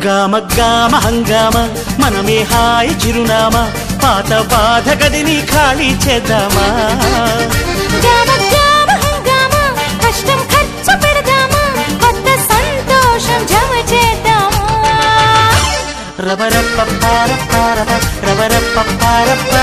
గామ గామ హంగామ మనమే హాయి చిరునామా పాత బాధ గదిని ఖాళీ చేద్దామా గామ గామ హంగామ కష్టం ఖర్చు పెడదామా కొత్త సంతోషం జమ చేద్దామా రబరప్పపారప్పారప, రబరప్పపారప్ప,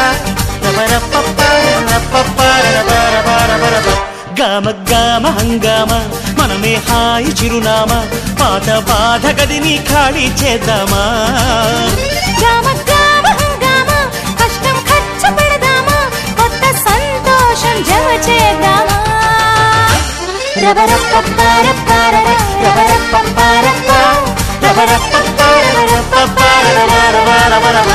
రబరప్పపారపపారపపారపరపరపరప. గామ గామ హంగామ మనమే హాయి చిరునామా పాత బాధ గదిని ఖాళీ చేద్దామా గామ గామ హంగామ కష్టం ఖర్చు పెడదామా కొత్త సంతోషం జమ చేద్దామా రబరప్పపారప్పారర, రబరప్పపారప్ప, రబరప్పపారపపారపపారపరపరపరప.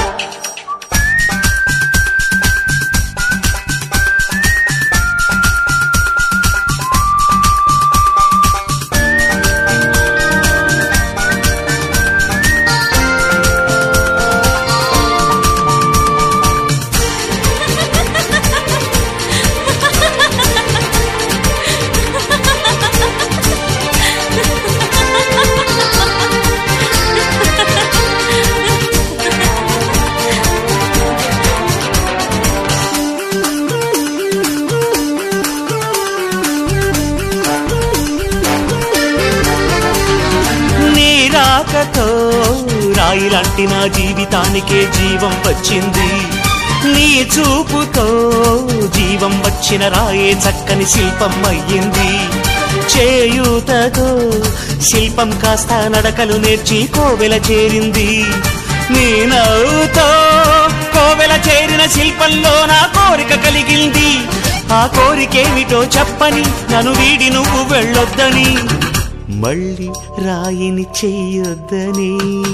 నీ రాకతో రాయిలాంటి నా జీవితానికే జీవం వచ్చింది నీ చూపుతో జీవం వచ్చిన రాయే చక్కని శిల్పం అయ్యింది చేయూతతో శిల్పం కాస్త నడకలు నేర్చి కోవెల చేరింది నీ నవ్వుతో కోవెల చేరిన శిల్పంలో నా కోరిక కలిగింది ఆ కోరికేమిటో చెప్పని నన్ను వీడి నువ్వు వెళ్ళొద్దని మళ్ళీ రాయిని చెయ్యొద్దని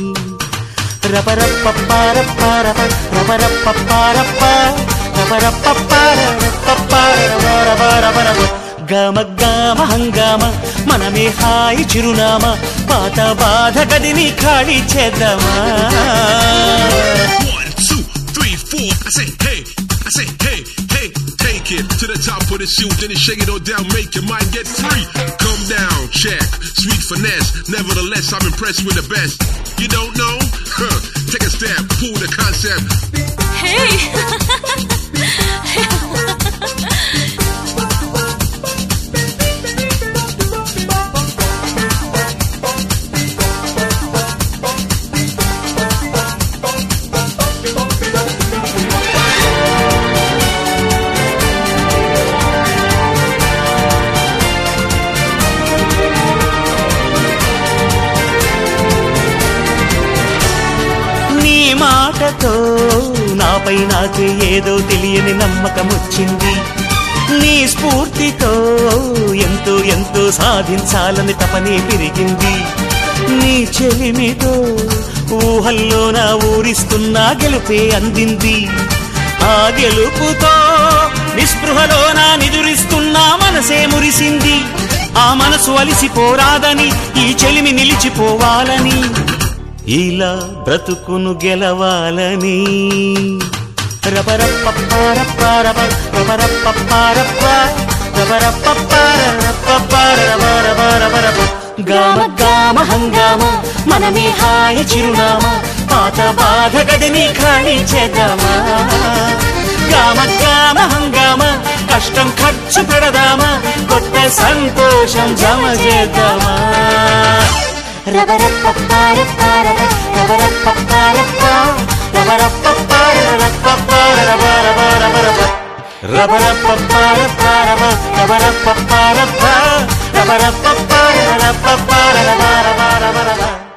రపరప్పపారప్పారప, రపరప్పపారప్ప, రపరప్పపారపపారపపారపరపరపరప. గమ గమ హంగామ మనమే హాయి చిరునామా పాత బాధ గదిని ఖాళీ చేద్దామా One, two, three, four. I say hey, I say hey, hey. Take it to the top of the shoe, then you shake it all down, make your mind get free. Come down, check, sweet finesse. Nevertheless, I'm impressed with the best. You don't know? Huh. Take a step, pull the concept. హే నీ మాటతో నాపై నాకే ఏదో తెలియని నమ్మకం వచ్చింది నీ స్ఫూర్తితో ఎంతో ఎంతో సాధించాలని తపనే పెరిగింది నీ చెలిమితో ఊహల్లో నా ఊరిస్తున్నా గెలుపే అందింది ఆ గెలుపుతో నిస్పృహలో నా నిదురిస్తున్నా మనసే మురిసింది ఆ మనసు అలిసిపోరాదని ఈ చెలిమి నిలిచిపోవాలని ఇలా బ్రతుకును గెలవాలని రబరప్పపారప్పారప, రబరప్పపారప్ప, రబరప్పపారపపారపపారపరపరపరప. గామ గామ హంగామ మనమే హాయి చిరునామా పాత బాధ గదిని ఖాళీ చేద్దామా గామ గామ హంగామ కష్టం ఖర్చు పెడదామా కొత్త సంతోషం జమ చేద్దామా రబరప్పపారప్పారర, రబరప్పపారప్ప, రబరప్పపారపపారపపారపరపరపరప. రబరప్పపారపారప, రబరప్పపారప, రబరప్పపారపపారపపారపరపరపరప.